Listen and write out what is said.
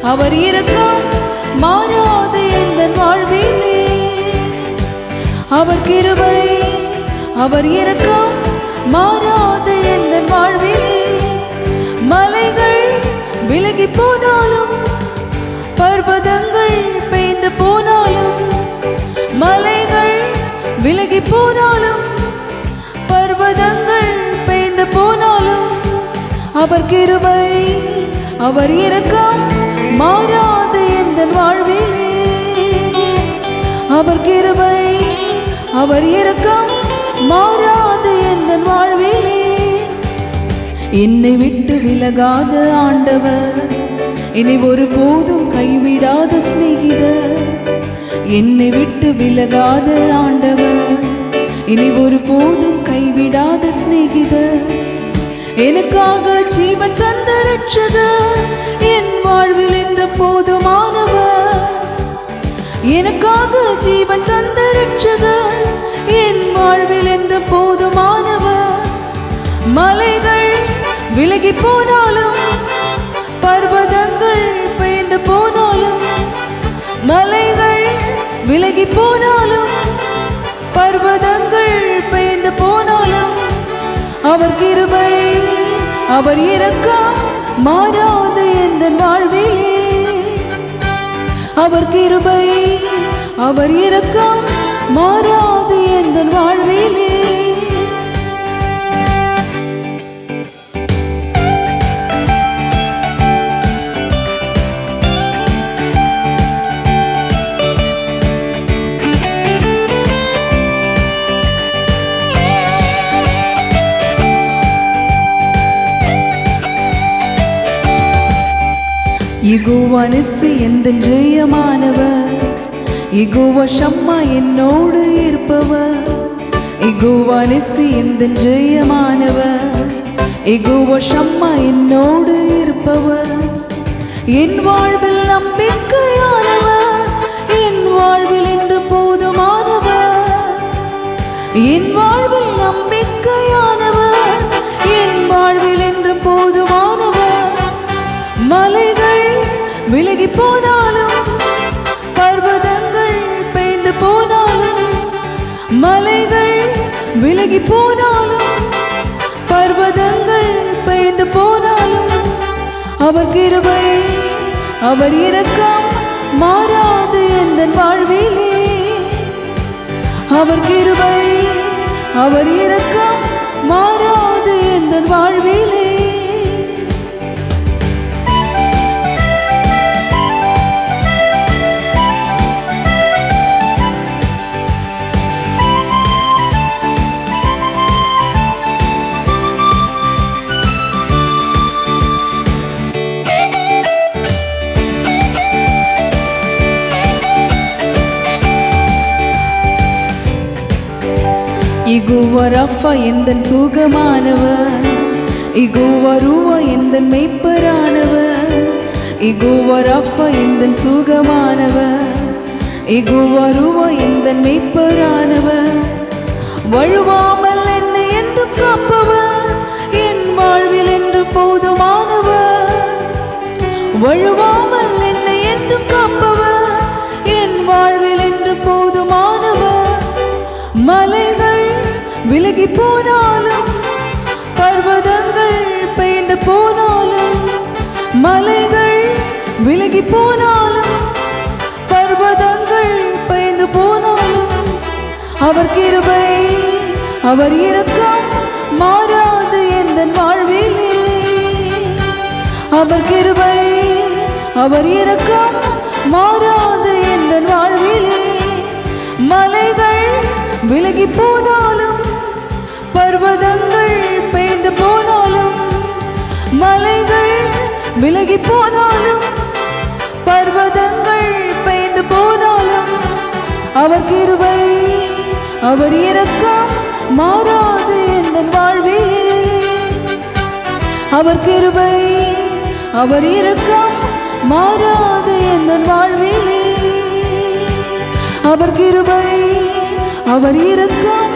அவர் இரக்கம் மாறாது எந்த வாழ்விலே அவர் கிருபை அவர் இரக்கம் மாறாது எந்த வாழ்விலே மலைகள் விலகி போனாலும் பர்வதங்கள் பெய்ந்து போனாலும் மலைகள் விலகி போனாலும் பர்வதங்கள் பெய்ந்து போனாலும் அவர் கிருபை அவர் இரக்கம் மாறாது எந்த வாழ்விலே அவர் கிருபை அவர் இரக்கம் மாறாது எந்த வாழ்விலே என்னை விட்டு விலகாத ஆண்டவர் என்னை ஒருபோதும் கைவிடாத சிநேகிதர் என்னை விட்டு விலகாத ஆண்டவர் என்னை ஒருபோதும் கைவிடாத சிநேகிதர் எனக்காக ஜீவன் தந்த ரட்சகர் என் வாழ்வில் என்ற போதுமானவர் எனக்காக ஜீவன் தந்த ரட்சகர் என் வாழ்வில் என்ற போதுமானவர் மலைகள் விலகி போனாலும் பர்வதங்கள் பெய்ந்து போனாலும் மலைகள் விலகி போனாலும் பர்வதங்கள் பெய்ந்து போனாலும் அவர் கிருபை அவர் இரக்கம் மாறாது எந்த வாழ்விலே அவர் கிருபை அவர் இரக்கம் மாறாது எந்த வாழ்விலே இகுவா நிசி எந்த ஜெயமானவர் இகுவா ஷம்மா என்னோடு இருப்பவர் இகுவா நிசி எந்த ஜெயமானவர் இகுவா ஷம்மா என்னோடு இருப்பவர் என் வாழ்வில் நம்பிக்கையானவர் என் வாழ்வில் என்று போதுமானவர் என் வாழ்வில் நம்பிக்கையானவர் என் வாழ்வில் என்று போதுமானவர் மலைகள் விலகி போனாலும் பர்வதங்கள் பெய்ந்து போனாலும் மலைகள் விலகி போனாலும் பர்வதங்கள் பெய்ந்து போனாலும் அவர் கிருபை அவர் இரக்கம் மாறாது எந்த வாழ்விலே அவர் கிருபை அவர் இரக்கம் மாறாது எந்த வாழ்விலே இகுவரப்பா எந்த சுகமானவர் இகுவருவா எந்த மெய்ப்பரானவர் இகுவரப்பா எந்த சுகமானவர் இகுவருவா எந்த மெய்ப்பரானவர் வழுவாமல் என்னை என்று காப்பவர் என் வாழ்வில் என்று போதுமானவர் வழுவாமல் என்னை என்று காப்பவர் என் வாழ்வில் என்று போதுமானவர் மலைகள் விலகி போனாலும் பர்வதங்கள் பெய்ந்து போனாலும் மலைகள் விலகி போனாலும் பர்வதங்கள் பெய்ந்து போனாலும் அவர் கிருபை அவர் இரக்கம் மாறாது எந்த வாழ்விலே அவர் கிருபை அவர் இரக்கம் மாறாது எந்த வாழ்விலே மலைகள் விலகி போனாலும் பர்வதங்கள் பெய்ந்து போனாலும் மலைகள் விலகி போனாலும் பர்வதங்கள் பெய்ந்து போனாலும் அவர் கிருபை அவர் இரக்கம் மாறாது எந்த வாழ்விலே அவர் கிருபை அவர் இரக்கம் மாறாது எந்த வாழ்விலே அவர் கிருபை அவர் இரக்கம்